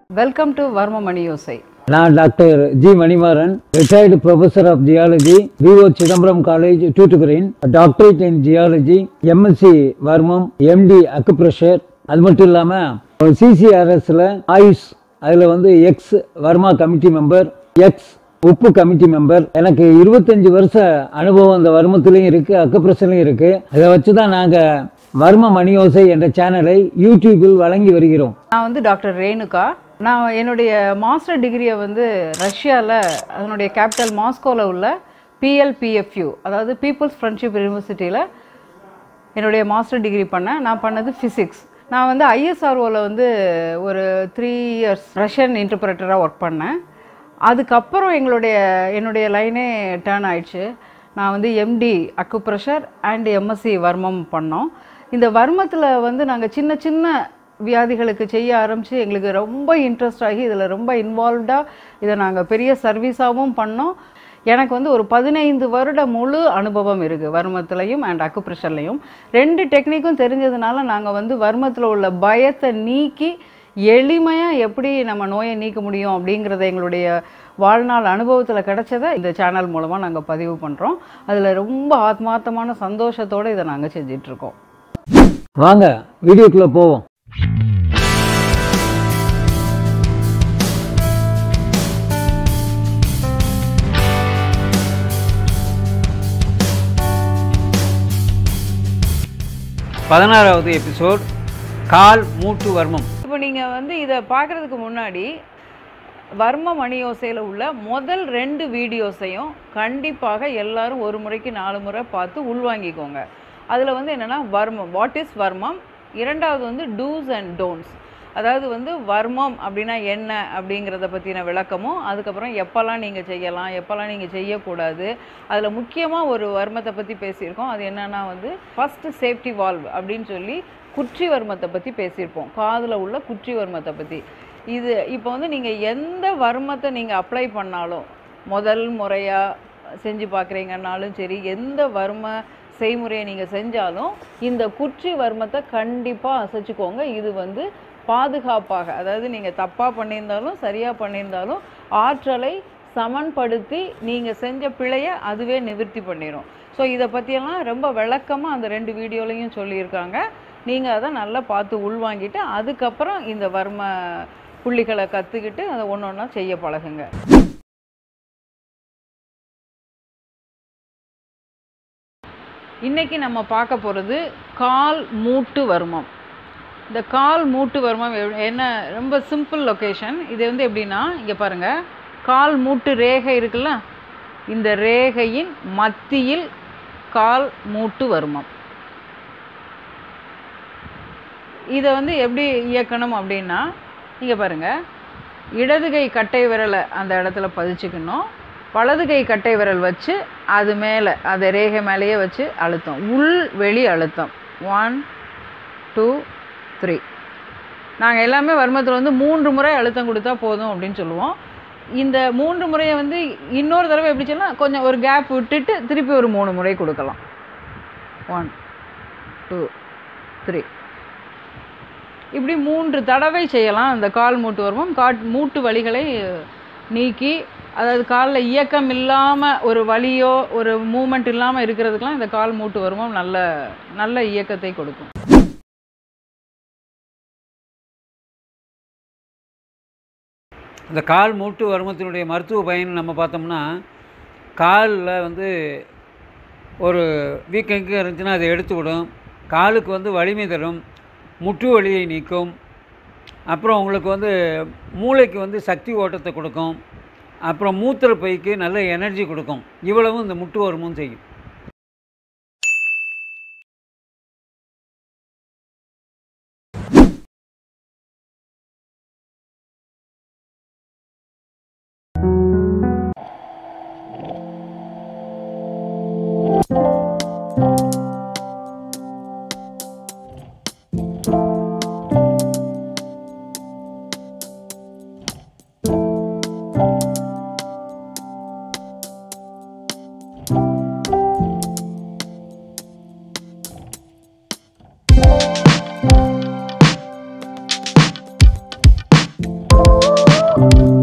welcome to வர்மமணி யோசை நான் doctor G Manimaran retired professor of geology VO Chidambaram college Tuticorin doctorate in geology MSc வர்மம் MD acupressure அது மட்டும் இல்லாமல் சிசிஆர்எஸ்ல ஆயுஷ் அதில் வந்து ex Varma committee member ex உப்பு கமிட்டி மெம்பர் எனக்கு இருபத்தஞ்சு வருஷ அனுபவம் அந்த வர்மத்துலேயும் இருக்குது அக்குப்ரெஷர்லையும் இருக்குது அதை வச்சு தான் நாங்கள் வர்ம மணியோசை என்ற சேனலை யூடியூபில் வழங்கி வருகிறோம் நான் வந்து டாக்டர் ரேணுகா நான் என்னுடைய மாஸ்டர் டிகிரியை வந்து ரஷ்யாவில் அதனுடைய கேபிட்டல் மாஸ்கோவில் உள்ள பிஎல்பிஎஃப்யூ அதாவது பீப்புள்ஸ் ஃப்ரெண்ட்ஷிப் யூனிவர்சிட்டியில் என்னுடைய மாஸ்டர் டிகிரி பண்ணேன் நான் பண்ணது ஃபிசிக்ஸ் நான் வந்து ஐஎஸ்ஆர்ஓவில் வந்து ஒரு த்ரீ இயர்ஸ் ரஷ்யன் இன்டர்பிரேட்டராக ஒர்க் பண்ணேன் அதுக்கப்புறம் எங்களுடைய என்னுடைய லைனே டேர்ன் ஆயிடுச்சு நான் வந்து எம்டி அக்குப்ரெஷர் அண்ட் எம்எஸ்சி வர்மம் பண்ணோம் இந்த வர்மத்தில் வந்து நாங்கள் சின்ன சின்ன வியாதிகளுக்கு செய்ய ஆரம்பித்து எங்களுக்கு ரொம்ப இன்ட்ரெஸ்ட் ஆகி இதில் ரொம்ப இன்வால்வ்டாக இதை நாங்கள் பெரிய சர்வீஸாகவும் பண்ணோம் எனக்கு வந்து ஒரு பதினைந்து வருட முழு அனுபவம் இருக்குது வர்மத்துலையும் அண்ட் அக்குப்ரெஷர்லையும் ரெண்டு டெக்னிக்கும் தெரிஞ்சதுனால நாங்கள் வந்து வர்மத்தில் உள்ள பயத்தை நீக்கி எளிமையாக எப்படி நம்ம நோயை நீக்க முடியும் அப்படிங்கிறத எங்களுடைய வாழ்நாள் அனுபவத்தில் கிடைச்சதை இந்த சேனல் மூலமாக நாங்கள் பதிவு பண்ணுறோம் அதில் ரொம்ப ஆத்மார்த்தமான சந்தோஷத்தோடு இதை நாங்கள் செஞ்சிட்ருக்கோம் வாங்க வீடியோக்குள்ளே போவோம் பதினாறாவது எபிசோட் கால் மூட்டு வர்மம் இப்போ நீங்கள் வந்து இதை பார்க்குறதுக்கு முன்னாடி வர்ம மணியோசையில் உள்ள முதல் ரெண்டு வீடியோஸையும் கண்டிப்பாக எல்லாரும் ஒரு முறைக்கு நாலு முறை பார்த்து உள்வாங்கிக்கோங்க அதில் வந்து என்னென்னா வர்மம் வாட் இஸ் வர்மம் இரண்டாவது வந்து டூஸ் அண்ட் டோன்ட்ஸ் அதாவது வந்து வர்மம் அப்படின்னா என்ன அப்படிங்கிறத பற்றின விளக்கமும் அதுக்கப்புறம் எப்போல்லாம் நீங்கள் செய்யலாம் எப்போல்லாம் நீங்கள் செய்யக்கூடாது அதில் முக்கியமாக ஒரு வர்மத்தை பற்றி பேசியிருக்கோம் அது என்னென்னா வந்து ஃபஸ்ட்டு சேஃப்டி வால்வ் அப்படின்னு சொல்லி குற்றி வர்மத்தை பற்றி பேசியிருப்போம் காதில் உள்ள குற்றி வர்மத்தை பற்றி இது இப்போ வந்து நீங்கள் எந்த வர்மத்தை நீங்கள் அப்ளை பண்ணாலும் முதல் முறையாக செஞ்சு பார்க்குறீங்கன்னாலும் சரி எந்த வர்ம செய்முறையை நீங்கள் செஞ்சாலும் இந்த குற்றி வர்மத்தை கண்டிப்பாக அசைச்சுக்கோங்க இது வந்து பாதுகாப்பாக அதாவது நீங்கள் தப்பாக பண்ணியிருந்தாலும் சரியாக பண்ணியிருந்தாலும் ஆற்றலை சமன்படுத்தி நீங்கள் செஞ்ச பிழையை அதுவே நிவர்த்தி பண்ணிடும் ஸோ இதை பற்றியெல்லாம் ரொம்ப விளக்கமாக அந்த ரெண்டு வீடியோலையும் சொல்லியிருக்காங்க நீங்கள் அதை நல்லா பார்த்து உள்வாங்கிட்டு அதுக்கப்புறம் இந்த வர்ம புள்ளிகளை கற்றுக்கிட்டு அதை ஒன்று ஒன்றா செய்ய பழகுங்க இன்னைக்கு நம்ம பார்க்க போகிறது கால் மூட்டு வர்மம் இந்த கால் மூட்டு வர்மம் எவ்- என்ன ரொம்ப சிம்பிள் லொக்கேஷன் இது வந்து எப்படின்னா இங்கே பாருங்கள் கால் மூட்டு ரேகை இருக்குல்ல இந்த ரேகையின் மத்தியில் கால் மூட்டு வர்மம் இதை வந்து எப்படி இயக்கணும் அப்படின்னா இங்கே பாருங்கள் இடது கை கட்டை விரலை அந்த இடத்துல பதிச்சுக்கணும் வலது கை கட்டை விரல் வச்சு அது மேலே அதை ரேகை மேலேயே வச்சு அழுத்தம் உள் வெளி அழுத்தம் ஒன் டூ த்ரீ நாங்கள் எல்லாமே வர்மத்தில் வந்து மூன்று முறை அழுத்தம் கொடுத்தா போதும் அப்படின்னு சொல்லுவோம் இந்த மூன்று முறையை வந்து இன்னொரு தடவை எப்படி சொல்லலாம் கொஞ்சம் ஒரு கேப் விட்டுட்டு திருப்பி ஒரு மூணு முறை கொடுக்கலாம் ஒன் டூ த்ரீ இப்படி மூன்று தடவை செய்யலாம் அந்த கால் மூட்டு வர்மம் காட் மூட்டு வலிகளை நீக்கி அதாவது காலில் இயக்கம் இல்லாமல் ஒரு வலியோ ஒரு மூமெண்ட் இல்லாமல் இருக்கிறதுக்கெலாம் இந்த கால் மூட்டு வர்மம் நல்ல நல்ல இயக்கத்தை கொடுக்கும் இந்த கால் மூட்டு வருமத்தினுடைய மருத்துவ பயன் நம்ம பார்த்தோம்னா காலில் வந்து ஒரு வீக்கங்க இருந்துச்சுன்னா அதை எடுத்து விடும் காலுக்கு வந்து வலிமை தரும் முட்டு வலியை நீக்கும் அப்புறம் உங்களுக்கு வந்து மூளைக்கு வந்து சக்தி ஓட்டத்தை கொடுக்கும் அப்புறம் மூத்திர பைக்கு நல்ல எனர்ஜி கொடுக்கும் இவ்வளவும் இந்த முட்டு வருமும் செய்யும் வணக்கம்